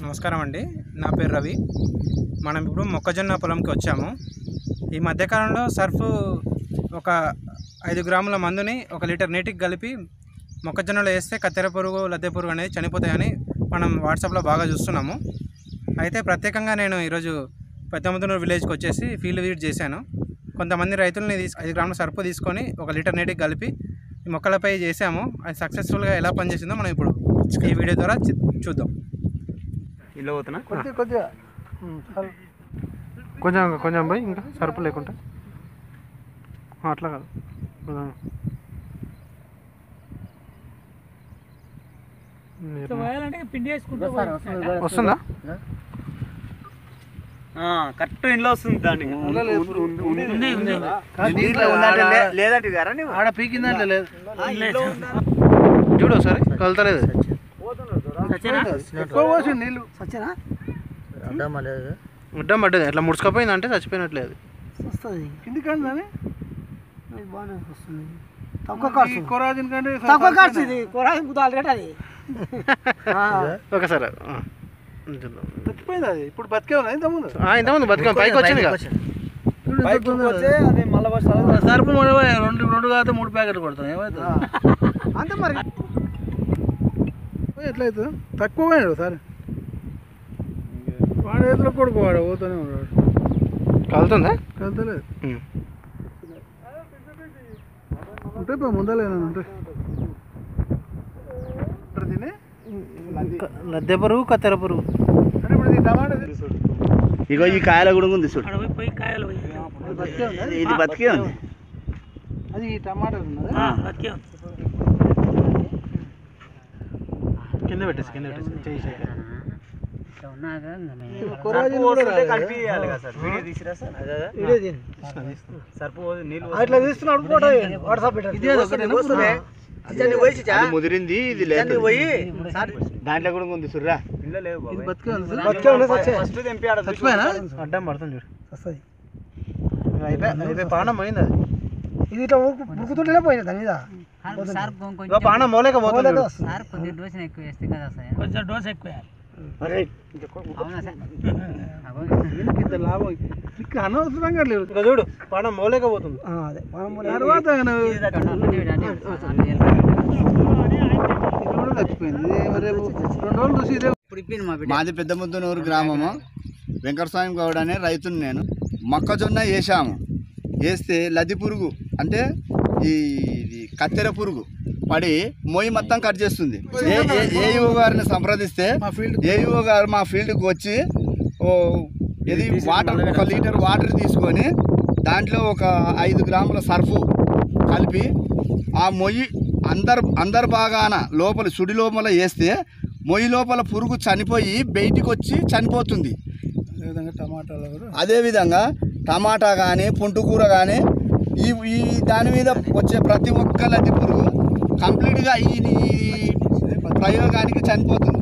నమస్కారం అండి నా పేరు రవి మనం ఇప్పుడు మొక్కజొన్న పొలంకి వచ్చాము ఈ మధ్యకాలంలో సర్ఫ్ ఒక ఐదు గ్రాముల మందుని ఒక లీటర్ నీటికి కలిపి మొక్కజొన్నలో వేస్తే కత్తెర పురుగు లద్దె పురుగు అనేది చనిపోతాయని మనం వాట్సాప్లో బాగా చూస్తున్నాము అయితే ప్రత్యేకంగా నేను ఈరోజు పెద్దముద్దనూరు విలేజ్కి వచ్చేసి ఫీల్డ్ విజిట్ చేశాను కొంతమంది రైతుల్ని తీసు ఐదు గ్రాముల సర్పు తీసుకొని ఒక లీటర్ నీటికి కలిపి ఈ మొక్కలపై చేసాము అది సక్సెస్ఫుల్గా ఎలా పనిచేసిందో మనం ఇప్పుడు ఈ వీడియో ద్వారా చూ- చూద్దాం ఇల్లు పోతున్నా కొద్దిగా కొద్దిగా ఉమ్, చాలు. కొంచెం కొంచెం పోయి ఇంకా సరుపు లేకుండా ఆ, అట్లా కాదు కొంచెం. వస్తుందా కరెక్ట్ ఇంట్లో వస్తుంది దానికి ఉండలేదు ఇప్పుడు. కాదు, దీంట్లో ఉందంటే లే- లేదంటే గారా నీవు? ఆడ పీకిందంటే లేదు ఆ, ఇంట్లో ఉందా? చూడు ఒకసారి కలుతలేదు ఎక్కువ పోసి నీళ్ళు ముడ్డం పడ్డది అట్లా ముడుచుకపోయింది అంటే చచ్చిపోయినట్లేదు వస్తుంది కిందికి అందని అది బాగానే వస్తుంది తక్కువ ఖర్చు ఈ కొరాజిన్ కంటే తక్కువ ఖర్చు ఇది కూర కుదాలి రేట్ అది ఒకసారి ఆ. చూద్దాం. చచ్చిపోయింది అది ఇప్పుడు బతికే ఉన్నది ఇంతకుముందు ఆ, ఇంతకుముందు బతుకమ్మ పైకి వచ్చింది కదా సరుపు మూడు రెండు రెండు కాదు మూడు ప్యాకెట్లు కొడతాం ఏమవుతుంది అంతే మరి ఎట్లయితే తక్కువ పోయాడు సార్ వాడు ఎదురు కొడుకు వాడు పోతూనే ఉన్నాడు కలుతుందా కలుతలేదు ఉమ్. ఉంటాయి పో ముందలేనా ఉంటాయి తిని లద్దె పురుగు కత్తెర పురుగు అంటే ఇప్పుడు ఇది టమాటా ఇగో ఈ కాయల కూడా ఉంది చూడు బతికే ఉంది ఇది బతికే ఉంది అది ఈ టమాటా ఉన్నది కింద పెట్టేసి కింద పెట్టేసి చేయి చేయి. కొరాజిన్ కూడా రాలేదు. ఇదే దీన్ని. అట్లా తీస్తున్నాడు ఫోటో వాట్సాప్ ఇదే ఒకటేనా పురుగు? అది ముదిరింది ఇది లేదు దాంట్లో కూడా ఉంది సుర్రా ఇది బతికే ఉంది సార్. బతికే ఉంది సచ్చే. చచ్చిపోయానా అడ్డం పడుతుంది చూడు వస్తుంది అయిపోయి అయిపోయి పానం పోయింది అది ఇది ఇట్లా ఉరుకు- ఉరుకుతుంటేనే పోయింది దాని మీద ఇగో పానం మోలేక పోతుంది పోలేక చూడు. వస్తుంది దీనికి ఇంత లాభం ఇక్కడ అనవసరంగా లేదు ఇగో చూడు పానం మోలేక పోతుంది ఆ, అదే మనం తర్వాత నువ్వు- ఇది కూడా చచ్చిపోయింది ఇది రేపు రెండు రోజులు చూసి ఇదే మాది పెద్ద ముద్దనూరు గ్రామము వెంకటస్వామి గౌడ్ అనే రైతుని నేను మొక్కజొన్న వేసాము వేస్తే లది పురుగు అంటే ఈ ఇది కత్తెర పురుగు పడి మొయ్యి మొత్తం కట్ చేస్తుంది ఏ ఏ- ఏఈఓ గారిని సంప్రదిస్తే మా ఫీల్డ్ ఏఈఓ గారు మా ఫీల్డ్కి వచ్చి ఓ ఇది వాటర్ ఒక లీటర్ వాటర్ తీసుకొని దాంట్లో ఒక ఐదు గ్రాముల సర్ఫు కలిపి ఆ మొయ్యి అందరు అందరు బాగాన లోపల సుడి లోపల వేస్తే మొయ్యి లోపల పురుగు చనిపోయి బయటికి వచ్చి చనిపోతుంది అదేవిధంగా టమాటాలు కూడా అదేవిధంగా టమాటా కానీ పుంటుకూర కానీ ఈ ఈ దాని మీద వచ్చే ప్రతి ఒక్క లద్ది పురుగు కంప్లీట్గా ఈ ఈ ప్రయోగానికి చనిపోతుంది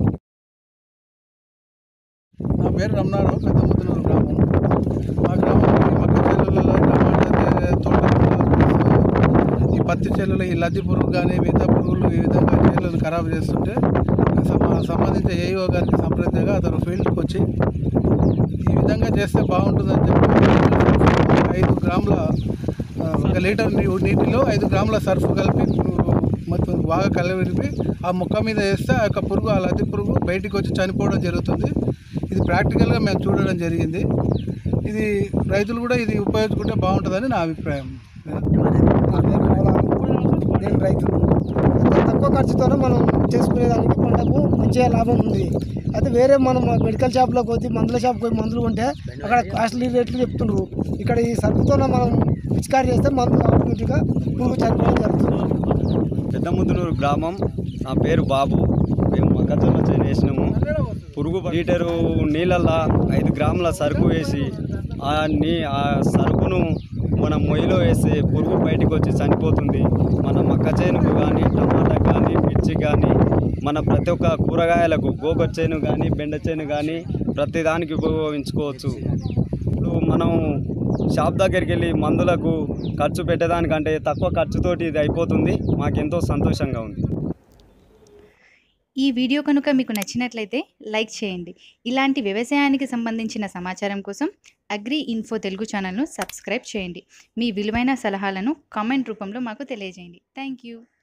నా పేరు రమణారావు పెద్ద ముద్దనూరు గ్రామం మా గ్రామంలో ఈ మక్క చెల్లులలో టమాటా తోట ఈ పత్తి చెల్లులో ఈ లద్ది పురుగు కానీ మిగతా పురుగులు ఈ విధంగా చేలను ఖరాబ్ చేస్తుంటే సమ- సంబంధించిన ఏఈఓ గారికి సంప్రదించగా అతను ఫీల్డ్కి వచ్చి ఈ విధంగా చేస్తే బాగుంటుందని చెప్పి ఐదు గ్రాముల ఆ, ఒక లీటర్ నీ- నీటిలో ఐదు గ్రాముల సర్ఫ్ కలిపి పురుగు మొత్తం బాగా కలవిరిపి ఆ మొక్క మీద వేస్తే ఆ యొక్క పురుగు ఆ లద్ది పురుగు బయటికి వచ్చి చనిపోవడం జరుగుతుంది ఇది ప్రాక్టికల్గా మేము చూడడం జరిగింది ఇది రైతులు కూడా ఇది ఉపయోగించుకుంటే బాగుంటుందని నా అభిప్రాయం నేను రైతు అంత తక్కువ ఖర్చుతోనే మనం చేసుకునేదానికి పంటకు మంచిగా లాభం ఉంది అయితే వేరే మనం మెడికల్ షాప్లోకి పోతే మందుల షాప్కి పోయి మందులు కొంటే అక్కడ కాస్ట్లీ రేట్లు చెప్తుండ్రు ఇక్కడ ఈ సరుకుతోనే మనం పిచికారి చేస్తే మందు ఆటోమేటిక్గా పురుగు చనిపోవడం జరుగుతుంది పెద్ద ముద్దునూరు గ్రామం నా పేరు బాబు మేము మొక్కజొన్న చేను వేసినాము పురుగు లీటరు నీళ్ళల్లో ఐదు గ్రాముల సరుకు వేసి ఆ నీ ఆ సరుకును మన మొయ్యిలో వేస్తే పురుగు బయటకు వచ్చి చనిపోతుంది మన మొక్క చేనుకు కానీ టమాటా కానీ మిర్చి కానీ మన ప్రతి ఒక్క కూరగాయలకు గోగొర చేను కానీ బెండ చేను కానీ ప్రతి దానికి ఉపయోగించుకోవచ్చు ఇప్పుడు మనం షాప్ దగ్గరికి వెళ్ళి మందులకు ఖర్చు పెట్టేదానికంటే తక్కువ ఖర్చుతోటి ఇది అయిపోతుంది మాకెంతో సంతోషంగా ఉంది ఈ వీడియో కనుక మీకు నచ్చినట్లయితే లైక్ చేయండి ఇలాంటి వ్యవసాయానికి సంబంధించిన సమాచారం కోసం అగ్రి ఇన్ఫో తెలుగు ఛానల్ను సబ్స్క్రైబ్ చేయండి మీ విలువైన సలహాలను కామెంట్ రూపంలో మాకు తెలియజేయండి థ్యాంక్ యూ